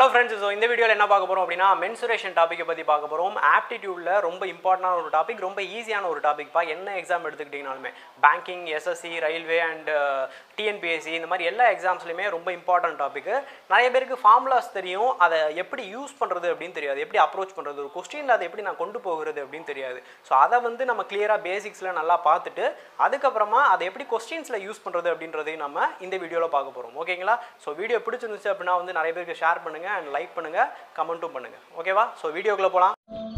hello friends so இந்த வீடியோவில் என்ன பார்க்க போகிறோம் அப்படின்னா மென்சுரேஷன் டாப்பிக்கை பற்றி பார்க்க போகிறோம் ஆப்டிடியூடில் ரொம்ப இம்பார்ட்டண்டான ஒரு டாபிக் ரொம்ப ஈஸியான ஒரு டாபிக்ப்பா என்ன எக்ஸாம் எடுத்துக்கிட்டிங்கனாலுமே banking SSC railway and TNPSC இந்த மாதிரி எல்லா எக்ஸாம்ஸ்லையுமே ரொம்ப இம்பார்ட்டன்ட் டாப்பிக்கு நிறைய பேருக்கு ஃபார்முலாஸ் தெரியும் அதை எப்படி யூஸ் பண்ணுறது அப்படின்னு தெரியாது எப்படி அப்ரோச் பண்ணுறது ஒரு கொஸ்டினில் அதை எப்படி நான் கொண்டு போகிறது அப்படின்னு தெரியாது ஸோ அதை வந்து நம்ம கிளியராக பேசிக்ஸில் நல்லா பார்த்துட்டு அதுக்கப்புறமா அதை எப்படி கொஸ்டின்ஸில் யூஸ் பண்ணுறது அப்படின்றதையும் நம்ம இந்த வீடியோவில் பார்க்க போகிறோம் ஓகேங்களா ஸோ வீடியோ பிடிச்சிருந்துச்சு அப்படின்னா வந்து நிறைய பேருக்கு ஷேர் பண்ணுங்கள் அண்ட் லைக் பண்ணுங்கள் கமெண்ட்டும் பண்ணுங்கள் ஓகேவா ஸோ வீடியோக்குள்ளே போகலாம்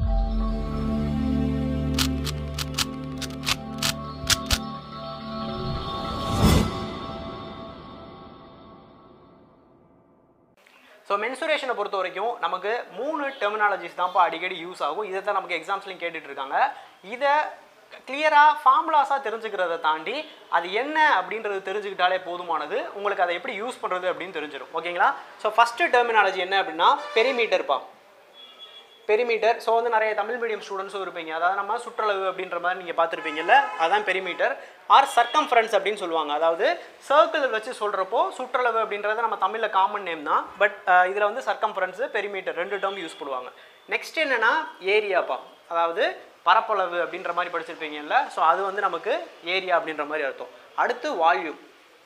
ஸோ மென்சுரேஷனை பொறுத்த வரைக்கும் நமக்கு மூணு டெர்மினாலஜிஸ் தான்ப்பா அடிக்கடி யூஸ் ஆகும் இதை தான் நமக்கு எக்ஸாம்ஸ்லையும் கேட்டுட்டு இருக்காங்க இதை கிளியராக ஃபார்முலாஸாக தெரிஞ்சுக்கிறத தாண்டி அது என்ன அப்படின்றது தெரிஞ்சுக்கிட்டாலே போதுமானது உங்களுக்கு அதை எப்படி யூஸ் பண்ணுறது அப்படின்னு தெரிஞ்சிடும் ஓகேங்களா ஸோ ஃபஸ்ட்டு டெர்மினாலஜி என்ன அப்படின்னா பெரிமீட்டர்ப்பா பெரிமீட்டர் ஸோ வந்து நிறைய தமிழ் மீடியம் ஸ்டூடெண்ட்ஸும் இருப்பீங்க அதாவது நம்ம சுற்றளவு அப்படின்ற மாதிரி நீங்கள் பார்த்துருப்பீங்கல்ல அதான் பெரிமீட்டர் ஆர் சர்க்கம்ஃபரன்ஸ் அப்படின்னு சொல்லுவாங்க அதாவது சர்க்கிள் வச்சு சொல்கிறப்போ சுற்றளவு அப்படின்றது நம்ம தமிழில் காமன் நேம் தான் பட் இதில் வந்து சர்க்கம்ஃபரன்ஸு பெரிமீட்டர் ரெண்டு டேர்ம் யூஸ் பண்ணுவாங்க நெக்ஸ்ட் என்னென்னா ஏரியாப்பா அதாவது பரப்பளவு அப்படின்ற மாதிரி படிச்சிருப்பீங்கல்ல ஸோ அது வந்து நமக்கு ஏரியா அப்படின்ற மாதிரி அர்த்தம் அடுத்து வால்யூம்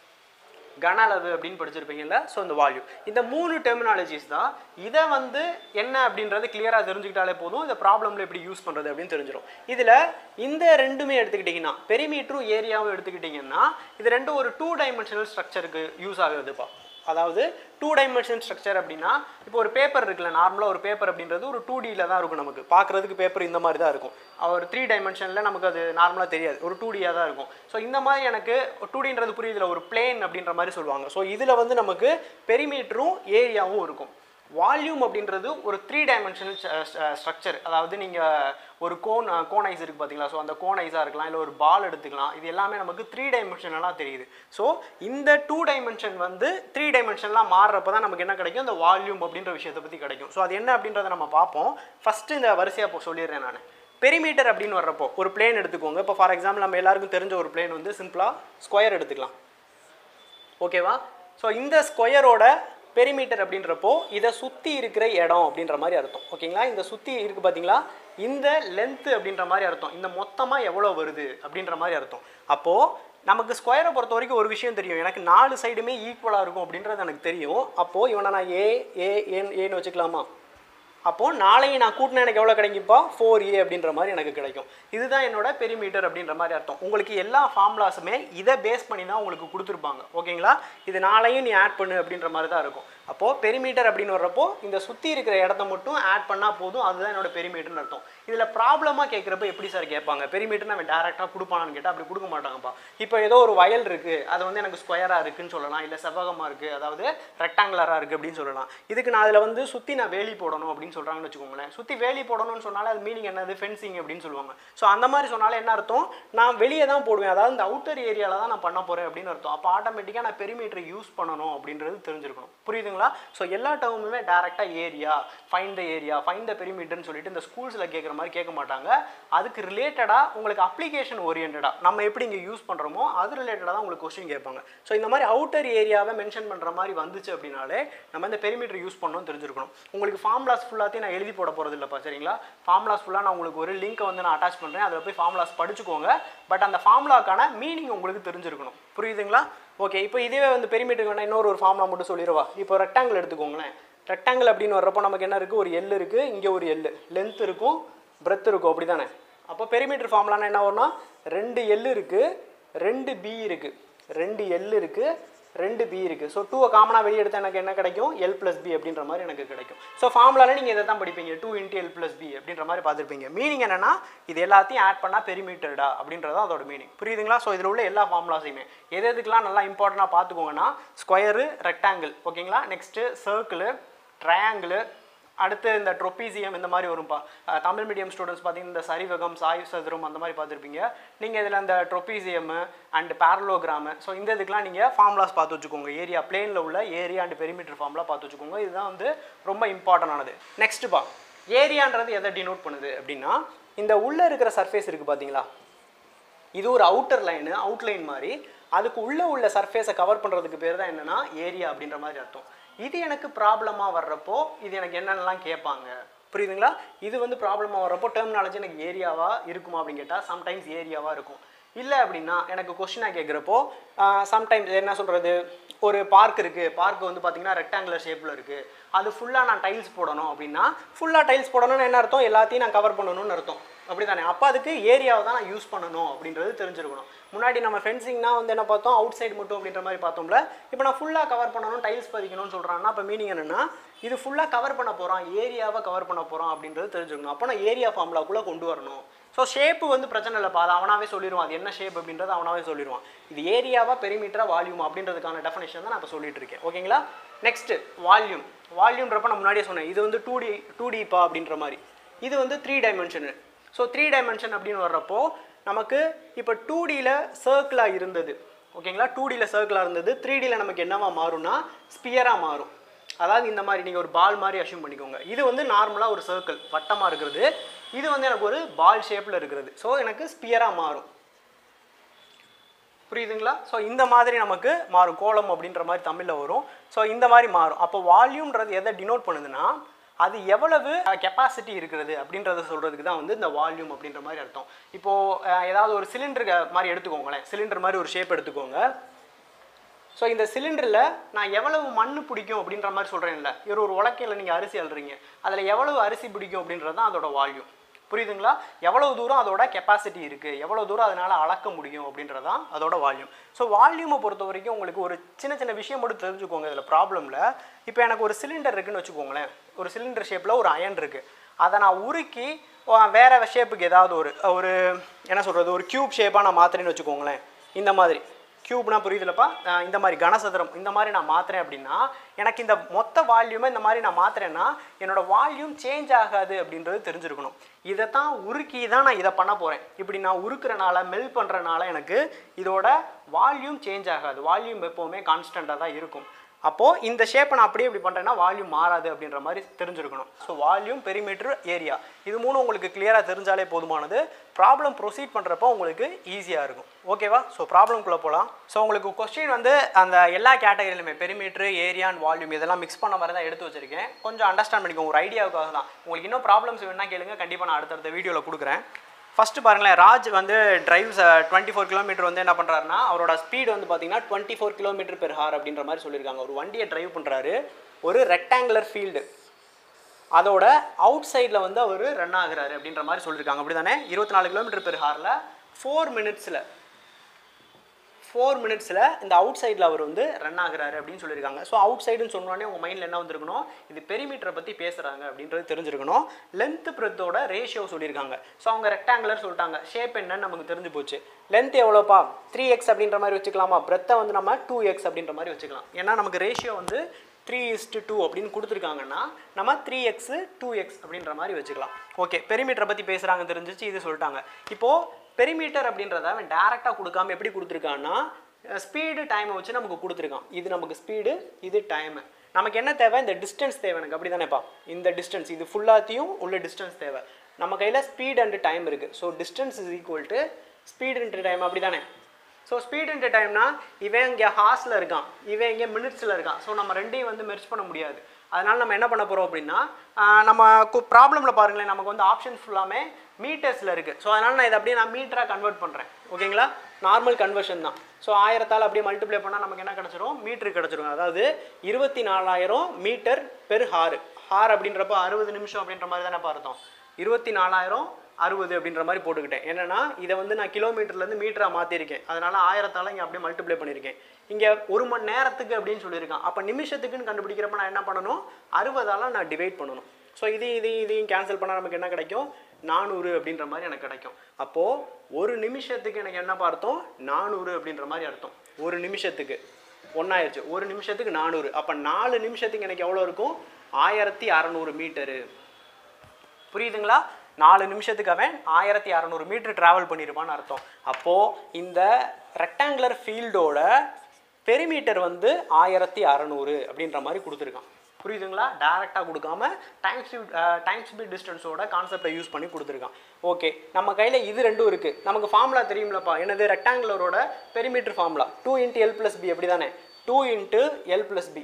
கன அளவு அப்படின்னு படிச்சிருப்பீங்கல்ல ஸோ இந்த வால்யூம் இந்த மூணு டெர்மினாலஜிஸ் தான் இதை வந்து என்ன அப்படின்றது கிளியராக தெரிஞ்சுக்கிட்டாலே போதும் இந்த ப்ராப்ளமில் எப்படி யூஸ் பண்ணுறது அப்படின்னு தெரிஞ்சிடும் இதில் இந்த ரெண்டுமே எடுத்துக்கிட்டிங்கன்னா பெரிமீட்டரும் ஏரியாவும் எடுத்துக்கிட்டிங்கன்னா இது ரெண்டும் ஒரு டூ டைமென்ஷனல் ஸ்ட்ரக்சருக்கு யூஸ் ஆகுதுப்பா அதாவது டூ டைமென்ஷன் ஸ்ட்ரக்சர் அப்படின்னா இப்போ ஒரு பேப்பர் இருக்குல்ல நார்மலாக ஒரு பேப்பர் அப்படின்றது ஒரு டூ டியில் தான் இருக்கும் நமக்கு பார்க்குறதுக்கு பேப்பர் இந்த மாதிரி தான் இருக்கும் ஒரு த்ரீ டைமென்ஷனில் நமக்கு அது நார்மலாக தெரியாது ஒரு டூ டியாக தான் இருக்கும் ஸோ இந்த மாதிரி எனக்கு டூ டின்றது புரியுதுல ஒரு பிளேன் அப்படின்ற மாதிரி சொல்லுவாங்க ஸோ இதில் வந்து நமக்கு பெரிமீட்டரும் ஏரியாவும் இருக்கும் வால்யூம் அப்படின்றது ஒரு த்ரீ டைமென்ஷனல் ஸ்ட்ரக்சர் அதாவது நீங்கள் ஒரு கோன் கோன் ஐஸ் இருக்குது பார்த்தீங்களா ஸோ அந்த கோன் ஐஸாக இருக்கலாம் இல்லை ஒரு பால் எடுத்துக்கலாம் இது எல்லாமே நமக்கு த்ரீ டைமென்ஷனலாக தெரியுது ஸோ இந்த டூ டைமென்ஷன் வந்து த்ரீ டைமென்ஷன்லாம் மாறுறப்ப தான் நமக்கு என்ன கிடைக்கும் இந்த வால்யூம் அப்படின்ற விஷயத்தை பற்றி கிடைக்கும் ஸோ அது என்ன அப்படின்றத நம்ம பார்ப்போம் ஃபஸ்ட்டு இந்த வரிசையாக இப்போ சொல்லிடுறேன் நான் பெரிமீட்டர் அப்படின்னு வர்றப்போ ஒரு பிளேன் எடுத்துக்கோங்க இப்போ ஃபார் எக்ஸாம்பிள் நம்ம எல்லாருக்கும் தெரிஞ்ச ஒரு பிளேன் வந்து சிம்பிளாக ஸ்கொயர் எடுத்துக்கலாம் ஓகேவா ஸோ இந்த ஸ்கொயரோட பெரிமீட்டர் அப்படின்றப்போ இதை சுற்றி இருக்கிற இடம் அப்படின்ற மாதிரி அர்த்தம் ஓகேங்களா இந்த சுற்றி இருக்குது பார்த்தீங்களா இந்த லென்த்து அப்படின்ற மாதிரி அர்த்தம் இந்த மொத்தமாக எவ்வளோ வருது அப்படின்ற மாதிரி அர்த்தம் அப்போது நமக்கு ஸ்கொயரை பொறுத்த வரைக்கும் ஒரு விஷயம் தெரியும் எனக்கு நாலு சைடுமே ஈக்குவலாக இருக்கும் அப்படின்றது எனக்கு தெரியும் அப்போது இவனை நான் ஏ ஏ ஏன் ஏன்னு வச்சுக்கலாமா அப்போது நாளையும் நான் கூட்டினா எனக்கு எவ்வளோ கிடைக்குப்பா ஃபோர் ஏ அப்படின்ற மாதிரி எனக்கு கிடைக்கும் இதுதான் என்னோட பெரிமீட்டர் அப்படின்ற மாதிரி அர்த்தம் உங்களுக்கு எல்லா ஃபார்முலாஸுமே இதை பேஸ் பண்ணி தான் உங்களுக்கு கொடுத்துருப்பாங்க ஓகேங்களா இது நாளையும் நீ ஆட் பண்ணு அப்படின்ற மாதிரி தான் இருக்கும் அப்போது பெரிமீட்டர் அப்படின்னு வர்றப்போ இந்த சுற்றி இருக்கிற இடத்த மட்டும் ஆட் பண்ணால் போதும் அதுதான் என்னோட பெரிமீட்டர்னு அர்த்தம் இதில் ப்ராப்ளமாக கேட்குறப்ப எப்படி சார் கேட்பாங்க பெரிமீட்டர் அவன் டேரெக்டாக கொடுப்பானான்னு கேட்டால் அப்படி கொடுக்க மாட்டாங்கப்பா இப்போ ஏதோ ஒரு வயல் இருக்குது அது வந்து எனக்கு ஸ்கொயராக இருக்குன்னு சொல்லலாம் இல்லை செவ்வகமாக இருக்குது அதாவது ரெக்டாங்குலராக இருக்குது அப்படின்னு சொல்லலாம் இதுக்கு நான் அதில் வந்து சுற்றி நான் வேலி போடணும் அப்படின்னு சொல்கிறாங்கன்னு வச்சுக்கோங்களேன் சுற்றி வேலி போடணும்னு சொன்னாலே அது மீனிங் என்னது ஃபென்சிங் அப்படின்னு சொல்லுவாங்க ஸோ அந்த மாதிரி சொன்னாலே என்ன அர்த்தம் நான் வெளியே தான் போடுவேன் அதாவது இந்த அவுட்டர் ஏரியாவில் தான் நான் பண்ண போகிறேன் அப்படின்னு அர்த்தம் அப்போ ஆட்டோமேட்டிக்காக நான் பெரிமீட்டர் யூஸ் பண்ணணும் அப்படின்றது தெரிஞ்சிருக்கணும் புரியுதுங்களா ஸோ எல்லா டேர்முமே டேரெக்டாக area find the area find the பெரிமீட்டர்னு சொல்லிட்டு இந்த ஸ்கூல்ஸில் கேட்குற மாதிரி கேட்க மாட்டாங்க அதுக்கு ரிலேட்டடாக உங்களுக்கு அப்ளிகேஷன் ஓரியன்டாக நம்ம எப்படி இங்கே யூஸ் பண்ணுறோமோ அது ரிலேட்டடாக தான் உங்களுக்கு கொஸ்டின் கேட்பாங்க ஸோ இந்த மாதிரி அவுட்டர் ஏரியாவை மென்ஷன் பண்ணுற மாதிரி வந்துச்சு அப்படின்னாலே நம்ம இந்த பெரிமீட்டர் யூஸ் பண்ணணும் தெரிஞ்சிருக்கணும் உங்களுக்கு ஃபார்முலாஸ் ஃபுல்லாத்தையும் நான் எழுதி போட போகிறது இல்லைப்பா சரிங்களா ஃபார்முலாஸ் ஃபுல்லாக நான் உங்களுக்கு ஒரு லிங்க்கை வந்து நான் அட்டாச் பண்ணுறேன் அதில் போய் ஃபார்முலாஸ் படிச்சுக்கோங்க பட் அந்த ஃபார்முலாக்கான மீனிங் உங்களுக்கு தெரிஞ்சிருக்கணும் புரியுதுங்களா ஓகே இப்போ இதுவே வந்து பெரிமீட்டருக்கு வேணா இன்னொரு ஒரு ஃபார்முலா மட்டும் சொல்லிடுவா இப்போ ரெக்டாங்கிள் எடுத்துக்கோங்களேன் ரெக்டாங்கிள் அப்படின்னு வர்றப்போ நமக்கு என்ன இருக்குது ஒரு எல் இருக்குது இங்கே ஒரு எல் லென்த் இருக்கும் பிரெத் இருக்கும் அப்படி தானே அப்போ பெரிமீட்டர் ஃபார்முலானா என்ன வரும்னா ரெண்டு எல் இருக்குது ரெண்டு பி இருக்குது ரெண்டு எல் இருக்குது ரெண்டு பி இருக்குது ஸோ டூவை காமனாக வெளியே எடுத்தால் எனக்கு என்ன கிடைக்கும் எல் ப்ளஸ் பி அப்படின்ற மாதிரி எனக்கு கிடைக்கும் ஸோ ஃபார்முலாவில் நீங்கள் இதை தான் படிப்பீங்க two into L plus B அப்படின்ற மாதிரி பார்த்துருப்பீங்க மீனிங் என்னென்னா இது எல்லாத்தையும் ஆட் பண்ணால் பெரிமீட்டர்டா அப்படின்றதான் அதோட மீனிங் புரியுதுங்களா ஸோ இதில் உள்ள எல்லா ஃபார்முலாஸையுமே எது எதுக்கெல்லாம் நல்லா இம்பார்ட்டண்ட்டாக பார்த்துக்கோங்கன்னா ஸ்கொயரு ரெக்டாங்கிள் ஓகேங்களா நெக்ஸ்ட்டு சர்க்கிள் ட்ரையாங்கிள் அடுத்து இந்த ட்ரொப்பீசியம் இந்த மாதிரி வரும்ப்பா அஹ் தமிழ் மீடியம் ஸ்டூடெண்ட்ஸ் பார்த்தீங்கன்னா இந்த சரிவகம் சாய் சதுரம் அந்த மாதிரி பார்த்துருப்பீங்க நீங்கள் இதில் அந்த ட்ரொப்பீசியம் அண்ட் பேரலோகிராமு ஸோ இந்த இதுக்கெலாம் நீங்கள் ஃபார்முலாஸ் பார்த்து வச்சுக்கோங்க ஏரியா பிளேனில் உள்ள ஏரியா அண்ட் பெரிமீட்டர் ஃபார்முலா பார்த்து வச்சுக்கோங்க இதுதான் வந்து ரொம்ப இம்பார்ட்டண்டானது நெக்ஸ்ட்டுப்பா ஏரியான்றது எதை டினோட் பண்ணுது அப்படின்னா இந்த உள்ளே இருக்கிற சர்ஃபேஸ் இருக்குது பார்த்தீங்களா இது ஒரு அவுட்டர் லைனு அவுட்லைன் மாதிரி அதுக்கு உள்ளே உள்ள சர்ஃபேஸை கவர் பண்ணுறதுக்கு பேர் தான் என்னென்னா ஏரியா அப்படின்ற மாதிரி அர்த்தம் இது எனக்கு ப்ராப்ளமாக வர்றப்போ இது எனக்கு என்னென்னலாம் கேட்பாங்க புரியுதுங்களா இது வந்து ப்ராப்ளமாக வர்றப்போ டெர்மினாலஜி எனக்கு ஏரியாவா இருக்குமா அப்படின்னு கேட்டால் சம்டைம்ஸ் ஏரியாவாக இருக்கும் இல்லை அப்படின்னா எனக்கு கொஷினாக கேட்குறப்போ சம்டைம்ஸ் என்ன சொல்கிறது ஒரு பார்க் இருக்குது பார்க் வந்து பார்த்தீங்கன்னா ரெக்டாங்குலர் ஷேப்பில் இருக்குது அது ஃபுல்லாக நான் டைல்ஸ் போடணும் அப்படின்னா ஃபுல்லாக டைல்ஸ் போடணும்னு என்ன அர்த்தம் எல்லாத்தையும் நான் கவர் பண்ணணும்னு அர்த்தம் அப்படி தானே அப்போ அதுக்கு ஏரியாவை தான் நான் யூஸ் பண்ணணும் அப்படின்றது தெரிஞ்சிருக்கணும் முன்னாடி நம்ம ஃபென்சிங்னா வந்து என்ன பார்த்தோம் அவுட் சைடு மட்டும் அப்படின்ற மாதிரி பார்த்தோம்ல இப்போ நான் ஃபுல்லாக கவர் பண்ணணும் டைல்ஸ் பதிக்கணும்னு சொல்கிறாங்கன்னா அப்போ மீனிங் என்னென்னா இது ஃபுல்லாக கவர் பண்ண போகிறோம் ஏரியாவை கவர் பண்ண போகிறோம் அப்படின்றது தெரிஞ்சுக்கணும் அப்போ நான் ஏரியா ஃபார்முலாக்குள்ளே கொண்டு வரணும் ஸோ ஷேப்பு வந்து பிரச்சனை இல்லைப்பா அது அவனாவே சொல்லிடுவான் அது என்ன ஷேப் அப்படின்றது அவனாவே சொல்லிடுவான் இது ஏரியாவா பெரிமீட்டரா வால்யூம் அப்படின்றதுக்கான டெஃபினேஷன் தான் நான் இப்போ சொல்லிட்டு இருக்கேன் ஓகேங்களா நெக்ஸ்ட் வால்யூம் வால்யூம்ன்றப்ப நான் முன்னாடியே சொன்னேன் இது வந்து டூ டி டூ டிப்பா அப்படின்ற மாதிரி இது வந்து three dimension so three dimension அப்படின்னு வர்றப்போ நமக்கு இப்போ டூ டியில் சர்க்கிளாக இருந்தது ஓகேங்களா டூ டியில் சர்க்கிளாக இருந்தது த்ரீ டியில் நமக்கு என்னவா மாறும்னா ஸ்பியராக மாறும் அதாவது இந்த மாதிரி நீங்கள் ஒரு பால் மாதிரி அஷ்யூம் பண்ணிக்கோங்க இது வந்து நார்மலாக ஒரு சர்க்கிள் வட்டமாக இருக்கிறது இது வந்து எனக்கு ஒரு பால் ஷேப்பில் இருக்கிறது ஸோ எனக்கு ஸ்பியராக மாறும் புரியுதுங்களா ஸோ இந்த மாதிரி நமக்கு மாறும் கோலம் அப்படின்ற மாதிரி தமிழில் வரும் ஸோ இந்த மாதிரி மாறும் அப்போ வால்யூம்ன்றது எதை டினோட் பண்ணுதுன்னா அது எவ்வளவு கெப்பாசிட்டி இருக்கிறது அப்படின்றத சொல்கிறதுக்கு தான் வந்து இந்த வால்யூம் அப்படின்ற மாதிரி அர்த்தம் இப்போது ஏதாவது ஒரு சிலிண்டர் மாதிரி எடுத்துக்கோங்களேன் சிலிண்டர் மாதிரி ஒரு ஷேப் எடுத்துக்கோங்க ஸோ இந்த சிலிண்டரில் நான் எவ்வளவு மண் பிடிக்கும் அப்படின்ற மாதிரி சொல்கிறேன்ல இவர் ஒரு உலக்கையில் நீங்கள் அரிசி அள்ளுறீங்க அதில் எவ்வளவு அரிசி பிடிக்கும் அப்படின்றது தான் அதோட வால்யூம் புரியுதுங்களா எவ்வளவு தூரம் அதோட கெப்பாசிட்டி இருக்குது எவ்வளோ தூரம் அதனால் அளக்க முடியும் அப்படின்றது தான் அதோட வால்யூம் ஸோ வால்யூமை பொறுத்த வரைக்கும் உங்களுக்கு ஒரு சின்ன சின்ன விஷயம் மட்டும் தெரிஞ்சுக்கோங்க இதில் ப்ராப்ளமில் இப்போ எனக்கு ஒரு சிலிண்டர் இருக்குன்னு வச்சுக்கோங்களேன் ஒரு சிலிண்டர் ஷேப்பில் ஒரு அயன் இருக்குது அதை நான் உருக்கி அஹ், வேற ஷேப்புக்கு ஏதாவது ஒரு ஒரு என்ன சொல்கிறது ஒரு கியூப் ஷேப்பாக நான் மாற்றுறேன்னு வச்சுக்கோங்களேன் இந்த மாதிரி கியூப்னா புரியுதுலப்பா அஹ் இந்த மாதிரி கனசதுரம் இந்த மாதிரி நான் மாத்துறேன் அப்படின்னா எனக்கு இந்த மொத்த வால்யூமை இந்த மாதிரி நான் மாத்துறேன்னா என்னோட வால்யூம் சேஞ்ச் ஆகாது அப்படின்றது தெரிஞ்சிருக்கணும் இதை தான் உருக்கி தான் நான் இதை பண்ண போகிறேன் இப்படி நான் உருக்குறனால மெல் பண்ணுறனால எனக்கு இதோட வால்யூம் சேஞ்ச் ஆகாது வால்யூம் எப்போவுமே கான்ஸ்டண்ட்டாக தான் இருக்கும் அப்போது இந்த ஷேப்பை நான் அப்படியே இப்படி பண்ணுறேன்னா வால்யூம் மாறாது அப்படின்ற மாதிரி தெரிஞ்சிருக்கணும் ஸோ வால்யூம் பெரிமீட்டர் ஏரியா இது மூணு உங்களுக்கு கிளியராக தெரிஞ்சாலே போதுமானது ப்ராப்ளம் ப்ரொசீட் பண்ணுறப்போ உங்களுக்கு ஈஸியாக இருக்கும் ஓகேவா ஸோ ப்ராப்ளம்குள்ளே போகலாம் ஸோ உங்களுக்கு கொஸ்டின் வந்து அந்த எல்லா கேட்டகரியிலுமே பெரிமீட்டர் ஏரியா அண்ட் வால்யூம் இதெல்லாம் மிக்ஸ் பண்ண மாதிரி தான் எடுத்து வச்சிருக்கேன் கொஞ்சம் அண்டர்ஸ்டாண்ட் பண்ணிக்கோங்க ஒரு ஐடியாவுக்காக தான் உங்களுக்கு இன்னும் ப்ராப்ளம்ஸ் வேணா கேளுங்க கண்டிப்பாக நான் அடுத்தடுத்த வீடியோவில் கொடுக்குறேன் ஃபஸ்ட்டு பாருங்களேன் ராஜ் வந்து டிரைவ்ஸ் டுவெண்ட்டி ஃபோர் கிலோமீட்டர் வந்து என்ன பண்ணுறாருன்னா அவரோட ஸ்பீடு வந்து பார்த்தீங்கன்னா twenty four kilometre per hour அப்படின்ற மாதிரி சொல்லியிருக்காங்க ஒரு வண்டியை டிரைவ் பண்ணுறாரு ஒரு ரெக்டாங்குலர் ஃபீல்டு அதோட அவுட் சைடில் வந்து அவர் ரன் ஆகுறாரு அப்படின்ற மாதிரி சொல்லியிருக்காங்க அப்படி தானே இருபத்தி நாலு கிலோமீட்டர் பெர் ஹாரில் ஃபோர் மினிட்ஸில் ஃபோர் மினிட்ஸில் இந்த அவுட் சைடில் அவர் வந்து ரன் ஆகுறாரு அப்படின்னு சொல்லியிருக்காங்க ஸோ அவுட் சைடுன்னு சொன்னோடனே உங்கள் மைண்டில் என்ன வந்திருக்கணும் இது பெரிமீட்டரை பற்றி பேசுகிறாங்க அப்படின்றது தெரிஞ்சிருக்கணும் லென்த் பிரெத்தோட ரேஷியோ சொல்லியிருக்காங்க ஸோ அவங்க ரெக்டாங்குலர் சொல்லிட்டாங்க ஷேப் என்னன்னு நமக்கு தெரிஞ்சு போச்சு லென்த் எவ்வளோப்பா த்ரீ எக்ஸ் அப்படின்ற மாதிரி வச்சுக்கலாமா பிரெத்தை வந்து நம்ம டூ எக்ஸ் அப்படின்ற மாதிரி வச்சுக்கலாம் ஏன்னா நமக்கு ரேஷியோ வந்து த்ரீ இஸ்டு டூ அப்படின்னு கொடுத்துருக்காங்கன்னா நம்ம த்ரீ எக்ஸு டூ எக்ஸ் அப்படின்ற மாதிரி வச்சுக்கலாம் ஓகே பெரிமீட்டரை பற்றி பேசுகிறாங்க தெரிஞ்சிச்சு இது சொல்லிட்டாங்க இப்போது பெரிமீட்டர் அப்படின்றத அவன் டேரெக்டாக கொடுக்காம எப்படி கொடுத்துருக்கான்னா ஸ்பீடு டைமை வச்சு நமக்கு கொடுத்துருக்கான் இது நமக்கு ஸ்பீடு இது டைமு நமக்கு என்ன தேவை இந்த டிஸ்டன்ஸ் தேவை எனக்கு அப்படி தானேப்பா இந்த டிஸ்டன்ஸ் இது ஃபுல்லாத்தையும் உள்ள டிஸ்டன்ஸ் தேவை நம்ம கையில் ஸ்பீட் அண்ட் டைம் இருக்குது so distance is equal to speed and time அப்படி தானே ஸோ ஸ்பீட் இன்ட்டு டைம்னா இவன் இங்கே ஹார்ஸில் இருக்கான் இவன் இங்கே மினிட்ஸில் இருக்கான் ஸோ நம்ம ரெண்டையும் வந்து மெர்ச் பண்ண முடியாது அதனால் நம்ம என்ன பண்ண போகிறோம் அப்படின்னா ஆஹ் நம்ம ப்ராப்ளமில் பாருங்களேன் நமக்கு வந்து ஆப்ஷன்ஸ் ஃபுல்லாமே மீட்டர்ஸில் இருக்குது ஸோ அதனால் நான் இதை அப்படியே நான் மீட்டராக கன்வெர்ட் பண்ணுறேன் ஓகேங்களா நார்மல் கன்வர்ஷன் தான் ஸோ ஆயிரத்தால் அப்படியே மல்டிப்ளை பண்ணால் நமக்கு என்ன கிடச்சிரும் மீட்ரு கிடச்சிரும் அதாவது இருபத்தி நாலாயிரம் மீட்டர் பெர் ஹார் ஹார் அப்படின்றப்போ அறுபது நிமிஷம் அப்படின்ற மாதிரி தானே பார்த்தோம் இருபத்தி நாலாயிரம் அறுபது அப்படின்ற மாதிரி போட்டுக்கிட்டேன் என்னன்னா இதை வந்து நான் கிலோமீட்டர்லேருந்து மீட்டராக மாற்றிருக்கேன் அதனால் ஆயிரத்தால் இங்கே அப்படியே மல்டிப்ளை பண்ணியிருக்கேன் இங்கே ஒரு மணி நேரத்துக்கு அப்படின்னு சொல்லியிருக்கான் அப்போ நிமிஷத்துக்குன்னு கண்டுபிடிக்கிறப்ப நான் என்ன பண்ணணும் அறுபதால் நான் டிவைட் பண்ணணும் ஸோ இது இது இதையும் கேன்சல் பண்ணால் நமக்கு என்ன கிடைக்கும் நானூறு அப்படின்ற மாதிரி எனக்கு கிடைக்கும் அப்போது ஒரு நிமிஷத்துக்கு எனக்கு என்ன பார்த்தோம் நானூறு அப்படின்ற மாதிரி அர்த்தம் ஒரு நிமிஷத்துக்கு ஒன்றாயிருச்சு ஒரு நிமிஷத்துக்கு நானூறு அப்போ நாலு நிமிஷத்துக்கு எனக்கு எவ்வளோ இருக்கும் ஆயிரத்தி அறநூறு மீட்டரு புரியுதுங்களா நாலு நிமிஷத்துக்கு அவன் ஆயிரத்தி அறநூறு மீட்டர் டிராவல் பண்ணியிருப்பான்னு அர்த்தம் அப்போது இந்த ரெக்டாங்குலர் ஃபீல்டோட பெரிமீட்டர் வந்து ஆயிரத்தி அறநூறு அப்படின்ற மாதிரி கொடுத்துருக்கான் புரியுதுங்களா டேரெக்டாக கொடுக்காம டைம் ஸ்பீட் டைம் ஸ்பீட் டிஸ்டன்ஸோட கான்செப்டை யூஸ் பண்ணி கொடுத்துருக்கான் ஓகே நம்ம கையில் இது ரெண்டும் இருக்குது நமக்கு ஃபார்முலா தெரியும்லப்பா என்னது ரெக்டாங்குலரோட perimeter formula two into L plus B அப்படி தானே two into L plus B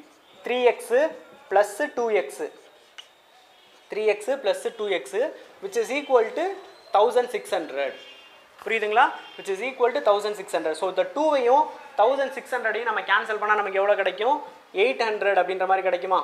three X plus two X three X plus two X which is equal to thousand six hundred புரியுதுங்களா which is equal to thousand six hundred so இந்த டூவையும் thousand six ஹண்ட்ரடையும் நம்ம cancel பண்ணால் நமக்கு எவ்வளோ கிடைக்கும் eight hundred அப்படின்ற மாதிரி கிடைக்குமா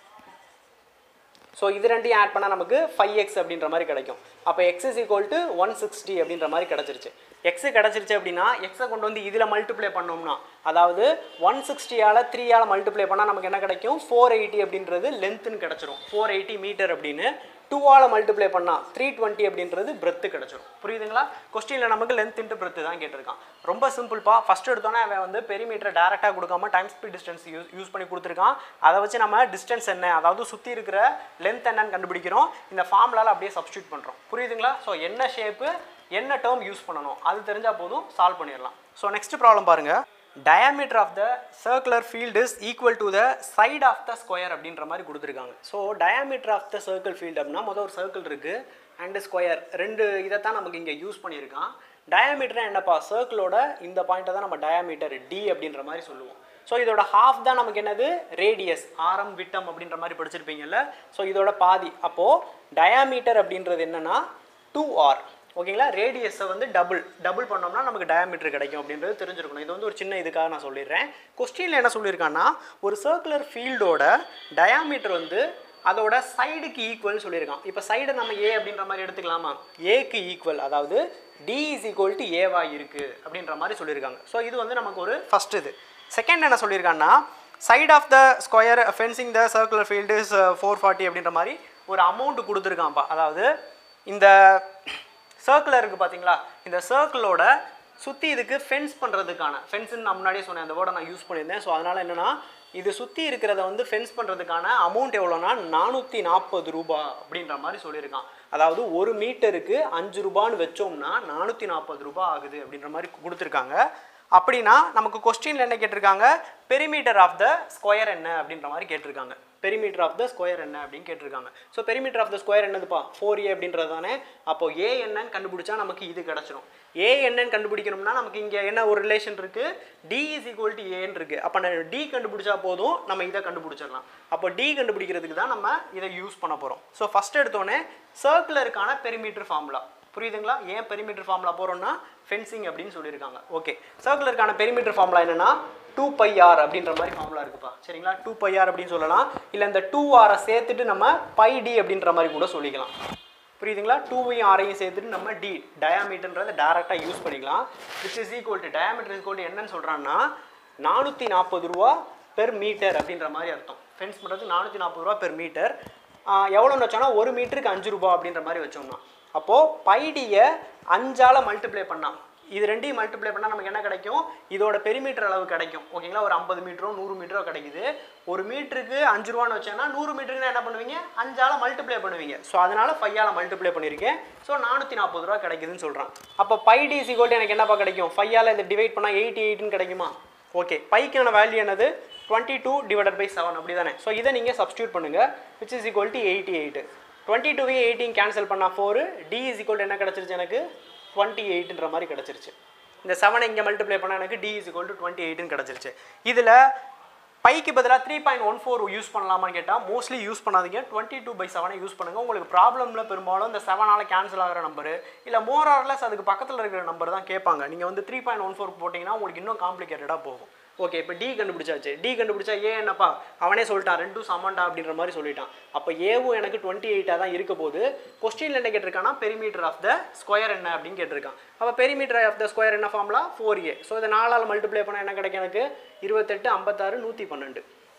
ஸோ இது ரெண்டையும் ஆட் பண்ணால் நமக்கு ஃபைவ் எக்ஸ் அப்படின்ற மாதிரி கிடைக்கும் அப்போ X is equal to one sixty அப்படின்ற மாதிரி கிடச்சிருச்சு எக்ஸ் கிடச்சிருச்சு அப்படின்னா எக்ஸை கொண்டு வந்து இதில் மல்டிப்ளை பண்ணோம்னா அதாவது ஒன் சிக்ஸ்டியால் த்ரீயால் மல்டிப்ளை பண்ணால் நமக்கு என்ன கிடைக்கும் ஃபோர் எயிட்டி அப்படின்றது லென்த்துன்னு கிடச்சிரும் ஃபோர் எயிட்டி மீட்டர் அப்படின்னு டூவால் மல்டிப்ளை பண்ணால் த்ரீ டுவெண்ட்டி அப்படின்றது பிரெத்து கிடச்சிரும் புரியுதுங்களா கொஸ்டினில் நமக்கு லென்த் இன்ட்டு பிரெத்து தான் கேட்டிருக்கான் ரொம்ப சிம்பிள்ப்பா ஃபஸ்ட் எடுத்தோன்னே அவன் வந்து பெரிமீட்டர் டேரெக்டாக கொடுக்காம time speed distance use use பண்ணி கொடுத்துருக்கான் அதை வச்சு நம்ம டிஸ்டன்ஸ் என்ன அதாவது சுற்றி இருக்கிற லென்த் என்னன்னு கண்டுபிடிக்கிறோம் இந்த ஃபார்முலாவில் அப்படியே சப்ஸ்டியூட் பண்ணுறோம் புரியுதுங்களா ஸோ என்ன ஷேப்பு என்ன டேர்ம் யூஸ் பண்ணணும் அது தெரிஞ்சால் போதும் சால்வ் பண்ணிடலாம் ஸோ நெக்ஸ்ட் ப்ராப்ளம் பாருங்கள் diameter of the circular field is equal to the side of the square அப்படின்ற மாதிரி கொடுத்துருக்காங்க so diameter of the circle field அப்படின்னா மொதல் ஒரு சர்க்கிள் இருக்குது அண்ட் ஸ்கொயர் ரெண்டு இதை தான் நமக்கு இங்கே யூஸ் பண்ணியிருக்கான் diameter என்னப்பா சர்க்கிளோட இந்த பாயிண்ட்டை தான் நம்ம diameter d அப்படின்ற மாதிரி சொல்லுவோம் ஸோ இதோட ஹாஃப் தான் நமக்கு என்னது ரேடியஸ் ஆரம் விட்டம் அப்படின்ற மாதிரி படிச்சிருப்பீங்கல்ல ஸோ இதோட பாதி அப்போது டயாமீட்டர் அப்படின்றது என்னன்னா டூ ஆர் ஓகேங்களா ரேடியஸை வந்து டபுள் டபுள் பண்ணோம்னா நமக்கு டயாமீட்டர் கிடைக்கும் அப்படின்றது தெரிஞ்சிருக்கணும் இது வந்து ஒரு சின்ன இதுக்காக நான் சொல்லிடுறேன் கொஸ்டினில் என்ன சொல்லியிருக்கான்னா ஒரு சர்க்குலர் ஃபீல்டோட டயாமீட்டர் வந்து அதோட சைடுக்கு ஈக்குவல்னு சொல்லியிருக்கான் இப்போ சைடை நம்ம ஏ அப்படின்ற மாதிரி எடுத்துக்கலாமா ஏக்கு ஈக்குவல் அதாவது டி இஸ் ஈக்குவல் டு ஏவா இருக்குது அப்படின்ற மாதிரி சொல்லியிருக்காங்க ஸோ இது வந்து நமக்கு ஒரு ஃபஸ்ட் இது செகண்ட் என்ன சொல்லியிருக்காங்கன்னா side of the square fencing the circular field is four forty அப்படின்ற மாதிரி ஒரு அமௌண்ட் கொடுத்துருக்கான்ப்பா அதாவது இந்த சர்க்கிள் இருக்குது பார்த்தீங்களா இந்த சர்க்கிளோட சுற்றி இதுக்கு ஃபென்ஸ் பண்ணுறதுக்கான ஃபென்ஸ்ன்னு நான் முன்னாடியே சொன்னேன் அந்த வேர்டை நான் யூஸ் பண்ணியிருந்தேன் ஸோ அதனால் என்னென்னா இது சுற்றி இருக்கிறத வந்து ஃபென்ஸ் பண்ணுறதுக்கான அமௌண்ட் எவ்வளோனா நானூற்றி நாற்பது ரூபா அப்படின்ற மாதிரி சொல்லியிருக்கான் அதாவது ஒரு மீட்டருக்கு அஞ்சு ரூபான்னு வச்சோம்னா நானூற்றி நாற்பது ரூபா ஆகுது அப்படின்ற மாதிரி கொடுத்துருக்காங்க அப்படின்னா நமக்கு கொஸ்டினில் என்ன கேட்டிருக்காங்க பெரிமீட்டர் ஆஃப் த ஸ்கொயர் என்ன அப்படின்ற மாதிரி கேட்டிருக்காங்க பெரிமீட்டர் ஆஃப் த ஸ்கொயர் என்ன அப்படின்னு கேட்டிருக்காங்க so perimeter of the square என்னதுப்பா ஃபோர் ஏ அப்படின்றது தானே அப்போ ஏ என்னன்னு கண்டுபிடிச்சா நமக்கு இது கிடச்சிரும் ஏ என்னன்னு கண்டுபிடிக்கணும்னா நமக்கு இங்கே என்ன ஒரு ரிலேஷன் இருக்குது டி இஸ் ஈக்குவல் டு ஏன்னு இருக்குது அப்போ நான் டி கண்டுபிடிச்சா போதும் நம்ம இதை கண்டுபிடிச்சிடலாம் அப்போ டி கண்டுபிடிக்கிறதுக்கு தான் நம்ம இதை யூஸ் பண்ண போகிறோம் ஸோ ஃபஸ்ட் எடுத்தோடனே சர்க்குலருக்கான பெரிமீட்டர் ஃபார்முலா புரியுதுங்களா ஏன் பெரிமீட்டர் ஃபார்முலா போகிறோம்னா ஃபென்சிங் அப்படின்னு சொல்லியிருக்காங்க ஓகே சர்க்குலருக்கான பெரிமீட்டர் ஃபார்முலா என்னன்னா டூ பை ஆர் அப்படின்ற மாதிரி ஃபார்முலா இருக்குப்பா சரிங்களா டூ பை ஆர் அப்படின்னு சொல்லலாம் இல்லை இந்த டூ ஆரை சேர்த்துட்டு நம்ம பை டி அப்படின்ற மாதிரி கூட சொல்லிக்கலாம் புரியுதுங்களா டூவையும் ஆரையும் சேர்த்துட்டு நம்ம டி டயாமீட்டர்ன்றதை டேரெக்டாக யூஸ் பண்ணிக்கலாம் which is equal to diameter equal to என்னன்னு சொல்கிறான்னா நானூற்றி நாற்பது ரூபா பெர் மீட்டர் அப்படின்ற மாதிரி அர்த்தம் ஃபென்ஸ் பண்ணுறதுக்கு நானூற்றி நாற்பது ரூபா பெர் மீட்டர் எவ்வளோன்னு வச்சோன்னா ஒரு மீட்டருக்கு அஞ்சு ரூபா அப்படின்ற மாதிரி வச்சோம்னா அப்போது பைடியை அஞ்சால் மல்டிப்ளை பண்ணால் இது ரெண்டையும் மல்டிப்ளை பண்ணால் நமக்கு என்ன கிடைக்கும் இதோட பெரிமீட்டர் அளவு கிடைக்கும் ஓகேங்களா ஒரு ஐம்பது மீட்டரோ நூறு மீட்டரோ கிடைக்குது ஒரு மீட்டருக்கு அஞ்சு ரூபான்னு வச்சேன்னா நூறு மீட்டருக்கு என்ன பண்ணுவீங்க அஞ்சால் மல்டிப்ளை பண்ணுவீங்க ஸோ அதனால் ஃபையால் மல்டிப்ளை பண்ணியிருக்கேன் ஸோ நானூற்றி நாற்பது ரூபா கிடைக்குதுன்னு சொல்கிறான் அப்போ பை டிசி கோல்ட்டு எனக்கு என்னப்பா கிடைக்கும் ஃபையால் இதை டிவைட் பண்ணால் எயிட்டி எயிட்னு கிடைக்குமா ஓகே பைக்கான வேல்யூ என்னது twenty two divided by seven அப்படி தானே ஸோ இதை நீங்கள் சப்ஸ்டியூட் பண்ணுங்கள் which is equal to eighty eight twenty டூவையும் எயிட்டியும் கேன்சல் பண்ணால் ஃபோர் டி இஸ் ஈக்குவல் என்ன கிடச்சிருச்சு எனக்கு டுவெண்ட்டி எயிட்ன்ற மாதிரி கிடச்சிருச்சு இந்த செவனை இங்கே மல்டிப்ளை பண்ணால் எனக்கு D is equal to twenty எயிட்னு கிடச்சிருச்சு இதில் பைக்கு பதிலாக three point one four use பண்ணலாமான்னு கேட்டால் மோஸ்ட்லி யூஸ் பண்ணாதீங்க டுவெண்ட்டி டூ பை செவனை யூஸ் பண்ணுங்கள் உங்களுக்கு ப்ராப்ளமில் பெரும்பாலும் இந்த செவனால் கேன்சல் ஆகிற நம்பரு இல்லை மோர் ஆர்லெஸ் அதுக்கு பக்கத்தில் இருக்கிற நம்பர் தான் கேட்பாங்க நீங்கள் வந்து த்ரீ பாயிண்ட் ஒன் ஃபோர் போட்டிங்கன்னா உங்களுக்கு இன்னும் காம்ப்ளிகேட்டடாக போகும் ஓகே இப்போ டி கண்டுபிடிச்சாச்சு டி கண்டுபிடிச்சா ஏ என்னப்பா அவனே சொல்லிட்டான் ரெண்டும் சமண்டா அப்படின்ற மாதிரி சொல்லிட்டான் அப்போ ஏவும் எனக்கு டுவெண்ட்டி எயிட்டாக தான் இருக்க போது கொஸ்டினில் என்ன கேட்டிருக்கான்னா பெரிமீட்டர் ஆஃப் த ஸ்கொயர் என்ன அப்படின்னு கேட்டிருக்கான் அப்போ பெரிமீட்டர் ஆஃப் த ஸ்கொயர் என்ன ஃபார்ம்லா ஃபோர் ஏ ஸோ இதை நாலால் மல்டிப்ளை பண்ணால் என்ன கிடைக்கும் எனக்கு இருபத்தெட்டு ஐம்பத்தாறு நூற்றி பன்னெண்டு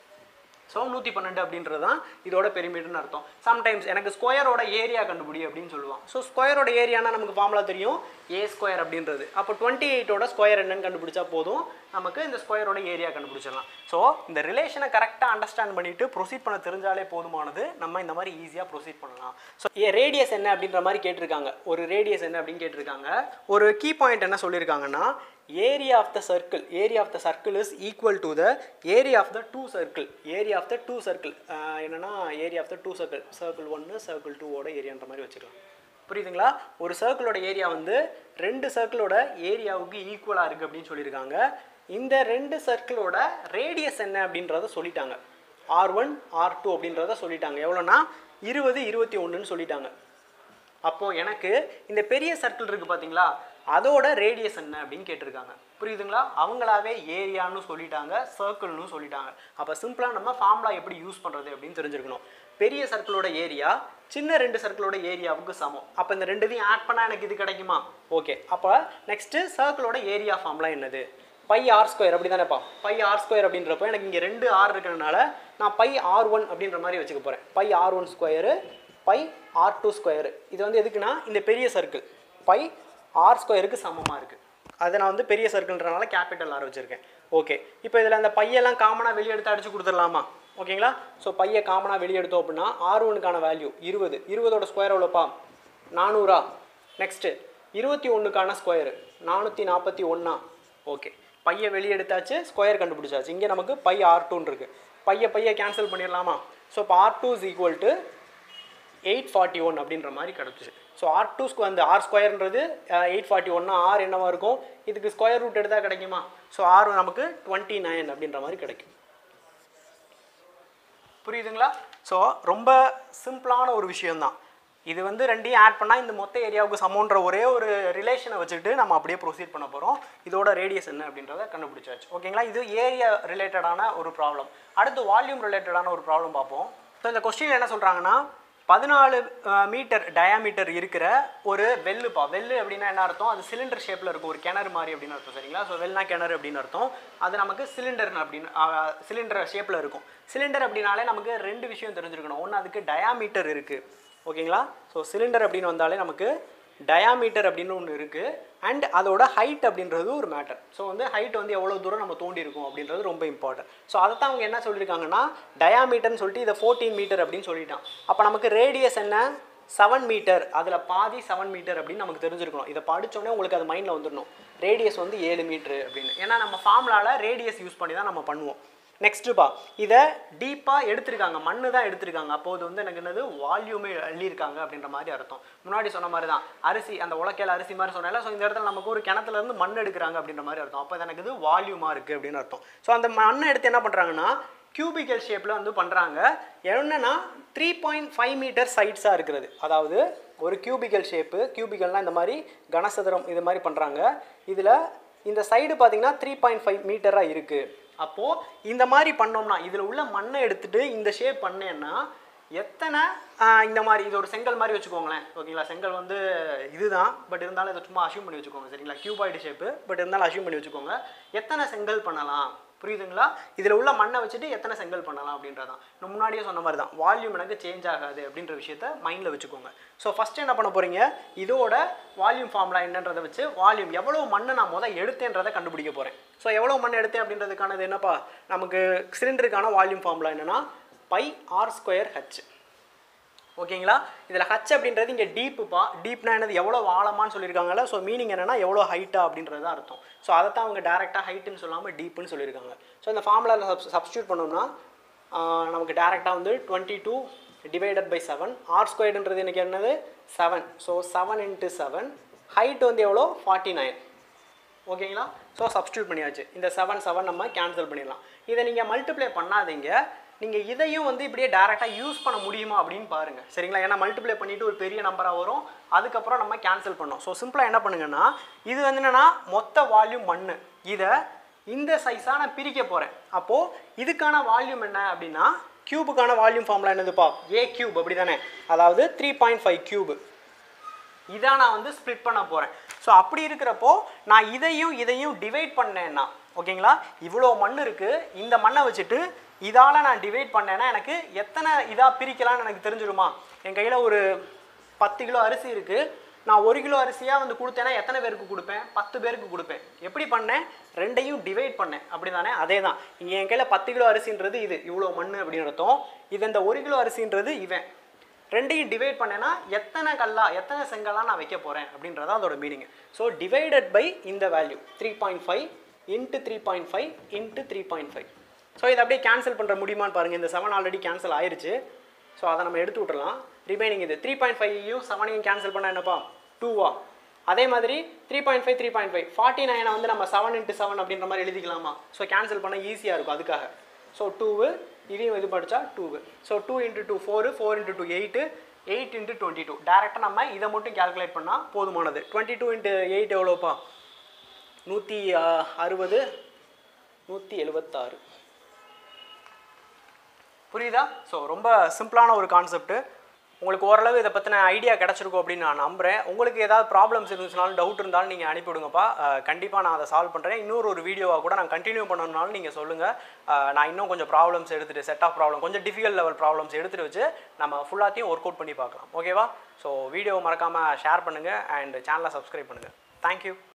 ஸோ நூற்றி பன்னெண்டு அப்படின்றது தான் இதோட பெரிமீட்டர்னு அர்த்தம் சம்டைம்ஸ் எனக்கு ஸ்கொயரோட ஏரியா கண்டுபிடி அப்படின்னு சொல்லுவான் ஸோ ஸ்கொயரோட ஏரியானா நமக்கு ஃபார்முலா தெரியும் ஏ ஸ்கொயர் அப்படின்றது அப்போ டுவெண்ட்டி எயிட்டோட ஸ்கொயர் என்னன்னு கண்டுபிடிச்சா போதும் நமக்கு இந்த ஸ்கொயரோட ஏரியா கண்டுபிடிச்சிடலாம் ஸோ இந்த ரிலேஷனை கரெக்டாக அண்டர்ஸ்டாண்ட் பண்ணிட்டு ப்ரொசீட் பண்ண தெரிஞ்சாலே போதுமானது நம்ம இந்த மாதிரி ஈஸியாக ப்ரொசீட் பண்ணலாம் ஸோ ரேடியஸ் என்ன அப்படின்ற மாதிரி கேட்டிருக்காங்க ஒரு ரேடியஸ் என்ன அப்படின்னு கேட்டிருக்காங்க ஒரு கீ பாயிண்ட் என்ன சொல்லியிருக்காங்கன்னா area of the circle area of the circle is equal to the area of the two circle area of the two circle என்னன்னா area of the two circle circle ஒன்று circle டூவோட ஏரியான்ற மாதிரி வச்சுக்கலாம் புரியுதுங்களா ஒரு சர்க்கிளோட ஏரியா வந்து ரெண்டு சர்க்கிளோட ஏரியாவுக்கு ஈக்குவலாக இருக்குது அப்படின்னு சொல்லியிருக்காங்க இந்த ரெண்டு சர்க்கிளோட ரேடியஸ் என்ன அப்படின்றத சொல்லிட்டாங்க ஆர் ஒன் ஆர் டூ அப்படின்றத சொல்லிட்டாங்க எவ்வளோனா இருபது இருபத்தி ஒன்றுன்னு சொல்லிட்டாங்க அப்போ எனக்கு இந்த பெரிய சர்க்கிள் இருக்கு பாத்தீங்களா அதோட ரேடியஸ் என்ன அப்படின்னு கேட்டிருக்காங்க புரியுதுங்களா அவங்களாவே ஏரியான்னு சொல்லிட்டாங்க சர்க்கிள்னு சொல்லிட்டாங்க அப்போ சிம்பிளாக நம்ம ஃபார்முலா எப்படி யூஸ் பண்ணுறது அப்படின்னு தெரிஞ்சிருக்கணும் பெரிய சர்க்கிளோட ஏரியா சின்ன ரெண்டு சர்க்கிளோட ஏரியாவுக்கு சமம் அப்போ இந்த ரெண்டுத்தையும் ஆட் பண்ணால் எனக்கு இது கிடைக்குமா ஓகே அப்போ நெக்ஸ்ட்டு சர்க்கிளோட ஏரியா ஃபார்முலா என்னது பை ஆர் ஸ்கொயர் அப்படி தானேப்பா பை ஆர் ஸ்கொயர் அப்படின்றப்போ எனக்கு இங்கே ரெண்டு ஆர் இருக்கிறதுனால நான் பை ஆர் ஒன் அப்படின்ற மாதிரி வச்சுக்க போகிறேன் pi R one square pi R two square இது வந்து எதுக்குன்னா இந்த பெரிய சர்க்கிள் பை ஆர் ஸ்கொயருக்கு சமமாக இருக்குது அதை நான் வந்து பெரிய சர்க்கிள்ன்றனால கேபிட்டல் ஆர் வச்சுருக்கேன் ஓகே இப்போ இதில் அந்த பையெல்லாம் காமனாக வெளியே எடுத்து அடிச்சு கொடுத்துடலாமா ஓகேங்களா ஸோ பையை காமனாக வெளியே எடுத்தோம் அப்படின்னா ஆர் ஒனுக்கான வேல்யூ இருபது இருபதோட ஸ்கொயர் எவ்வளோப்பா நானூறா நெக்ஸ்ட்டு இருபத்தி ஒன்றுக்கான ஸ்கொயரு நானூற்றி நாற்பத்தி ஒன்றா ஓகே பையை வெளியே எடுத்தாச்சு ஸ்கொயர் கண்டுபிடிச்சாச்சு இங்கே நமக்கு பை ஆர் டூன்னு இருக்குது பையை பையை கேன்சல் பண்ணிடலாமா ஸோ இப்போ R two is equal to eight forty one அப்படின்ற மாதிரி கிடச்சிச்சு ஸோ ஆர் டூ ஸ்கொ அந்த ஆர் ஸ்கொயர்ன்றது எயிட் ஃபார்ட்டி ஒன்னா ஆர் என்னவா இருக்கும் இதுக்கு ஸ்கொயர் ரூட் எடுத்தால் கிடைக்குமா ஸோ ஆர் நமக்கு டுவெண்ட்டி நைன் அப்படின்ற மாதிரி கிடைக்கும் புரியுதுங்களா ஸோ ரொம்ப சிம்பிளான ஒரு விஷயம்தான் இது வந்து ரெண்டையும் ஆட் பண்ணால் இந்த மொத்த ஏரியாவுக்கு சமோன்ற ஒரே ஒரு ரிலேஷனை வச்சுக்கிட்டு நம்ம அப்படியே ப்ரொசீட் பண்ண போகிறோம் இதோட ரேடியஸ் என்ன அப்படின்றத கண்டுபிடிச்சாச்சு ஓகேங்களா இது ஏரியா ரிலேட்டடான ஒரு ப்ராப்ளம் அடுத்து வால்யூம் ரிலேட்டடான ஒரு ப்ராப்ளம் பார்ப்போம் ஸோ இந்த கொஸ்டின் என்ன சொல்கிறாங்கன்னா பதினாலு மீட்டர் டயாமீட்டர் இருக்கிற ஒரு வெல்லுப்பா வெல்லு அப்படின்னா என்ன அர்த்தம் அது சிலிண்டர் ஷேப்பில் இருக்கும் ஒரு கிணறு மாதிரி அப்படின்னு அர்த்தம் சரிங்களா ஸோ வெல்னா கிணறு அப்படின்னு அர்த்தம் அது நமக்கு சிலிண்டர் அப்படின்னு சிலிண்டர் ஷேப்பில் இருக்கும் சிலிண்டர் அப்படின்னாலே நமக்கு ரெண்டு விஷயம் தெரிஞ்சிருக்கணும் ஒன்று அதுக்கு டயாமீட்டர் இருக்குது ஓகேங்களா ஸோ சிலிண்டர் அப்படின்னு வந்தாலே நமக்கு டயாமீட்டர் அப்படின்னு ஒன்று இருக்குது அண்ட் அதோட ஹைட் அப்படின்றது ஒரு மேட்டர் ஸோ வந்து ஹைட் வந்து எவ்வளோ தூரம் நம்ம தோண்டி இருக்கோம் அப்படின்றது ரொம்ப இம்பார்ட்டன்ட் ஸோ அதை தான் அவங்க என்ன சொல்லியிருக்காங்கன்னா டயாமீட்டர்னு சொல்லிட்டு இதை ஃபோர்டீன் மீட்டர் அப்படின்னு சொல்லிட்டான் அப்போ நமக்கு ரேடியஸ் என்ன செவன் மீட்டர் அதில் பாதி செவன் மீட்டர் அப்படின்னு நமக்கு தெரிஞ்சிருக்கணும் இதை படித்தோடனே உங்களுக்கு அது மைண்டில் வந்துடணும் ரேடியஸ் வந்து ஏழு மீட்ரு அப்படின்னு ஏன்னா நம்ம ஃபார்முலாவில் ரேடியஸ் யூஸ் பண்ணி தான் நம்ம பண்ணுவோம் நெக்ஸ்ட்டுப்பா இதை டீப்பாக எடுத்திருக்காங்க மண்ணு தான் எடுத்திருக்காங்க அப்போது வந்து எனக்கு என்னது வால்யூமே அள்ளியிருக்காங்க அப்படின்ற மாதிரி அர்த்தம் முன்னாடி சொன்ன மாதிரி தான் அரிசி அந்த உலக்கையில் அரிசி மாதிரி சொன்னால ஸோ இந்த இடத்துல நமக்கு ஒரு கிணத்துல இருந்து மண் எடுக்கிறாங்க அப்படின்ற மாதிரி அர்த்தம் அப்போ எனக்கு இது வால்யூமாக இருக்குது அப்படின்னு அர்த்தம் ஸோ அந்த மண்ணை எடுத்து என்ன பண்ணுறாங்கன்னா கியூபிக்கல் ஷேப்பில் வந்து பண்ணுறாங்க என்னென்னா த்ரீ பாயிண்ட் ஃபைவ் மீட்டர் சைட்ஸாக இருக்கிறது அதாவது ஒரு கியூபிக்கல் ஷேப்பு கியூபிக்கல்னால் இந்த மாதிரி கனசதுரம் இது மாதிரி பண்ணுறாங்க இதில் இந்த சைடு பார்த்தீங்கன்னா த்ரீ பாயிண்ட் ஃபைவ் மீட்டராக இருக்குது அப்போது இந்த மாதிரி பண்ணோம்னா இதில் உள்ள மண்ணை எடுத்துட்டு இந்த ஷேப் பண்ணேன்னா எத்தனை ஆஹ், இந்த மாதிரி இது ஒரு செங்கல் மாதிரி வச்சுக்கோங்களேன் ஓகேங்களா செங்கல் வந்து இதுதான் பட் இருந்தாலும் இதை சும்மா அசியூம் பண்ணி வச்சுக்கோங்க சரிங்களா கியூபாய்டு ஷேப்பு பட் இருந்தாலும் அசியூம் பண்ணி வச்சுக்கோங்க எத்தனை செங்கல் பண்ணலாம் புரியுதுங்களா இதில் உள்ள மண்ணை வச்சுட்டு எத்தனை செங்கல் பண்ணலாம் அப்படின்றதான் நான் முன்னாடியே சொன்ன மாதிரி தான் வால்யூம் எனக்கு சேஞ்ச் ஆகாது அப்படின்ற விஷயத்த மைண்டில் வச்சுக்கோங்க ஸோ ஃபஸ்ட்டு என்ன பண்ண போகிறீங்க இதோட வால்யூம் ஃபார்முலா என்னன்றதை வச்சு வால்யூம் எவ்வளோ மண்ணை நான் முதல் எடுத்தேன்றதை கண்டுபிடிக்க போகிறேன் ஸோ எவ்வளோ மண் எடுத்தேன் அப்படின்றதுக்கானது என்னப்பா நமக்கு சிலிண்டருக்கான வால்யூம் ஃபார்முலா என்னன்னா பை ஆர் ஸ்கொயர் ஹச் ஓகேங்களா இதில் ஹச் அப்படின்றது இங்கே டீப்புப்பா டீப்னா என்னது எவ்வளோ ஆழமான்னு சொல்லியிருக்காங்கல்ல ஸோ மீனிங் என்னன்னா எவ்வளோ ஹைட்டா அப்படின்றது தான் அர்த்தம் ஸோ அதை தான் அவங்க டேரெக்டாக ஹைட்டுன்னு சொல்லாமல் டீப்புன்னு சொல்லியிருக்காங்க ஸோ இந்த ஃபார்முலாவில் சப் சப்ஸ்டியூட் பண்ணோம்னா ஆஹ், நமக்கு டேரெக்டாக வந்து twenty two divided by seven R ஸ்கொயர்டுன்றது எனக்கு என்னது seven so seven into seven height வந்து எவ்வளோ ஃபார்ட்டி நைன் ஓகேங்களா ஸோ சப்ஸ்டியூட் பண்ணியாச்சு இந்த செவன் செவன் நம்ம கேன்சல் பண்ணிடலாம் இதை நீங்கள் மல்டிப்ளை பண்ணாதீங்க நீங்கள் இதையும் வந்து இப்படியே டேரெக்டாக யூஸ் பண்ண முடியுமா அப்படின்னு பாருங்கள் சரிங்களா ஏன்னா மல்டிப்ளை பண்ணிவிட்டு ஒரு பெரிய நம்பராக வரும் அதுக்கப்புறம் நம்ம கேன்சல் பண்ணோம் ஸோ சிம்பிளாக என்ன பண்ணுங்கன்னா இது வந்து என்னென்னா மொத்த வால்யூம் மண் இதை இந்த சைஸாக நான் பிரிக்க போகிறேன் அப்போது இதுக்கான வால்யூம் என்ன அப்படின்னா கியூபுக்கான வால்யூம் ஃபார்முலா என்னதுப்பா ஏ கியூப் அப்படி தானே அதாவது த்ரீ பாயிண்ட் ஃபைவ் கியூபு இதான் நான் வந்து ஸ்ப்ளிட் பண்ண போகிறேன் ஸோ அப்படி இருக்கிறப்போ நான் இதையும் இதையும் டிவைட் பண்ணேன்னா ஓகேங்களா இவ்வளோ மண் இருக்குது இந்த மண்ணை வச்சுட்டு இதால் நான் டிவைட் பண்ணேன்னா எனக்கு எத்தனை இதாக பிரிக்கலாம்னு எனக்கு தெரிஞ்சிருமா என் கையில் ஒரு பத்து கிலோ அரிசி இருக்குது நான் ஒரு கிலோ அரிசியாக வந்து கொடுத்தேன்னா எத்தனை பேருக்கு கொடுப்பேன் பத்து பேருக்கு கொடுப்பேன் எப்படி பண்ணேன் ரெண்டையும் டிவைட் பண்ணேன் அப்படி தானே அதே தான் இங்கே என் கையில் பத்து கிலோ அரிசின்றது இது இவ்வளோ மண் அப்படின்னு அர்த்தம் இது இந்த ஒரு கிலோ அரிசின்றது இவன் ரெண்டையும் டிவைட் பண்ணேன்னா எத்தனை கல்லா எத்தனை செங்கல்லா நான் வைக்க போகிறேன் அப்படின்றத அதோட மீனிங் ஸோ டிவைடட் பை இந்த value three point five into three point five into three point five so இதை அப்படியே கேன்சல் பண்ணுற முடியுமான்னு பாருங்கள் இந்த செவன் ஆல்ரெடி கேன்சல் ஆயிருச்சு ஸோ அதை நம்ம எடுத்து விட்டுறலாம் ரிமைனிங் இது த்ரீ பாயிண்ட் ஃபைவையும் செவனையும் கேன்சல் பண்ணால் என்னப்பா டூவா அதே மாதிரி three point five three point five forty நைனை வந்து நம்ம செவன் இன்ட்டு செவன் அப்படின்ற மாதிரி எழுதிக்கலாமா ஸோ கேன்சல் பண்ண ஈஸியாக இருக்கும் அதுக்காக ஸோ டூவு இதையும் இது படித்தா two so two into two four four into two eight eight into twenty two டேரெக்டாக நம்ம இதை மட்டும் கேல்குலேட் பண்ணால் போதுமானது டுவெண்ட்டி டூ இன்ட்டு எயிட் எவ்வளோப்பா நூற்றி அறுபது நூற்றி எழுபத்தாறு புரியுதா ஸோ ரொம்ப சிம்பிளான ஒரு கான்செப்ட்டு உங்களுக்கு ஓரளவு இதை பற்றின ஐடியா கிடச்சிருக்கும் அப்படின்னு நான் நம்புகிறேன் உங்களுக்கு ஏதாவது ப்ராப்ளம்ஸ் இருந்துச்சுனாலும் டவுட் இருந்தாலும் நீங்கள் அனுப்பிவிடுங்கப்பா கண்டிப்பாக நான் அதை சால்வ் பண்ணுறேன் இன்னொரு ஒரு வீடியோவாக கூட நான் கண்டினியூ பண்ணணும்னாலும் நீங்கள் சொல்லுங்கள் நான் இன்னும் கொஞ்சம் ப்ராப்ளம்ஸ் எடுத்துகிட்டு செட் ஆஃப் ப்ராப்ளம் கொஞ்சம் டிஃபிகல்ட் லெவல் ப்ராப்ளம்ஸ் எடுத்துகிட்டு வச்சு நம்ம ஃபுல்லாத்தையும் ஒர்க் அவுட் பண்ணி பார்க்கலாம் ஓகேவா ஸோ வீடியோ மறக்காமல் ஷேர் பண்ணுங்கள் அண்ட் சேனலை சப்ஸ்கிரைப் பண்ணுங்கள் தேங்க்யூ